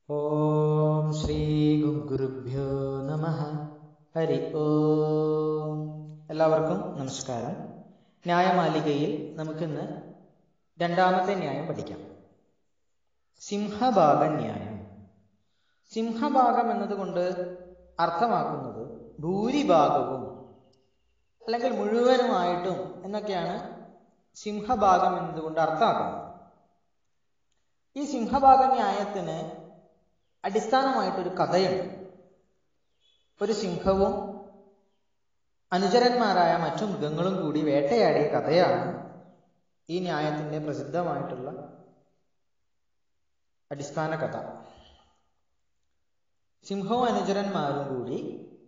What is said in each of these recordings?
ഓം ശ്രീ ഗുരുഭ്യോ നമ ഹരി ഓം എല്ലാവർക്കും നമസ്കാരം ന്യായമാലികയിൽ നമുക്കിന്ന് രണ്ടാമത്തെ ന്യായം പഠിക്കാം സിംഹഭാഗ ന്യായം സിംഹഭാഗം എന്നതുകൊണ്ട് അർത്ഥമാക്കുന്നത് ഭൂരിഭാഗവും അല്ലെങ്കിൽ മുഴുവനുമായിട്ടും എന്നൊക്കെയാണ് സിംഹഭാഗം എന്നതുകൊണ്ട് അർത്ഥമാക്കുന്നത് ഈ സിംഹഭാഗ ന്യായത്തിന് അടിസ്ഥാനമായിട്ടൊരു കഥയുണ്ട് ഒരു സിംഹവും അനുചരന്മാരായ മറ്റു മൃഗങ്ങളും കൂടി വേട്ടയാടിയ കഥയാണ് ഈ ന്യായത്തിന്റെ പ്രസിദ്ധമായിട്ടുള്ള അടിസ്ഥാന കഥ സിംഹവും അനുചരന്മാരും കൂടി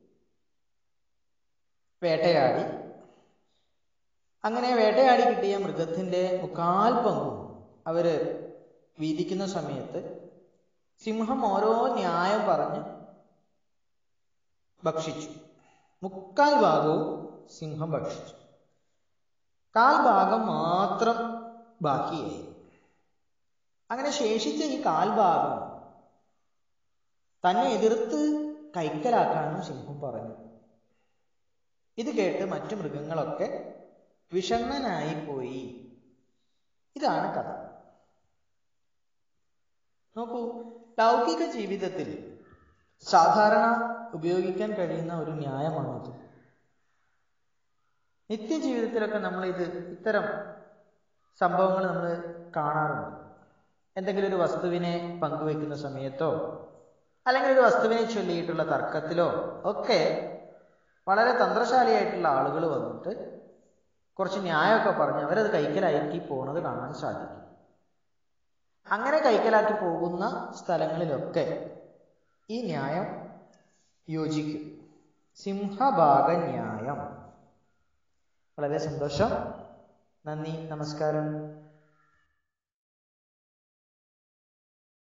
വേട്ടയാടി അങ്ങനെ വേട്ടയാടി കിട്ടിയ മൃഗത്തിന്റെ മുക്കാൽ പങ്കും അവര് വീതിക്കുന്ന സമയത്ത് സിംഹം ഓരോ ന്യായം പറഞ്ഞ് ഭക്ഷിച്ചു മുക്കാൽ ഭാഗവും സിംഹം ഭക്ഷിച്ചു കാൽ ഭാഗം മാത്രം ബാക്കിയായി അങ്ങനെ ശേഷിച്ച ഈ കാൽ ഭാഗം തന്നെ എതിർത്ത് കൈക്കലാക്കാനും സിംഹം പറഞ്ഞു ഇത് കേട്ട് മറ്റു മൃഗങ്ങളൊക്കെ വിഷണ്ണനായി പോയി ഇതാണ് കഥ നോക്കൂ ലൗകിക ജീവിതത്തിൽ സാധാരണ ഉപയോഗിക്കാൻ കഴിയുന്ന ഒരു ന്യായമാണിത് നിത്യജീവിതത്തിലൊക്കെ നമ്മൾ ഇത് ഇത്തരം സംഭവങ്ങൾ നമ്മൾ കാണാറുണ്ട് എന്തെങ്കിലും ഒരു വസ്തുവിനെ പങ്കുവെക്കുന്ന സമയത്തോ അല്ലെങ്കിൽ ഒരു വസ്തുവിനെ ചൊല്ലിയിട്ടുള്ള തർക്കത്തിലോ ഒക്കെ വളരെ തന്ത്രശാലിയായിട്ടുള്ള ആളുകൾ വന്നിട്ട് കുറച്ച് ന്യായമൊക്കെ പറഞ്ഞ് അവരത് കൈക്കലാക്കി പോണത് കാണാൻ സാധിക്കും അങ്ങനെ കൈക്കലാക്കി പോകുന്ന സ്ഥലങ്ങളിലൊക്കെ ഈ ന്യായം യോജിക്കും സിംഹഭാഗ ന്യായം വളരെ സന്തോഷം നന്ദി നമസ്കാരം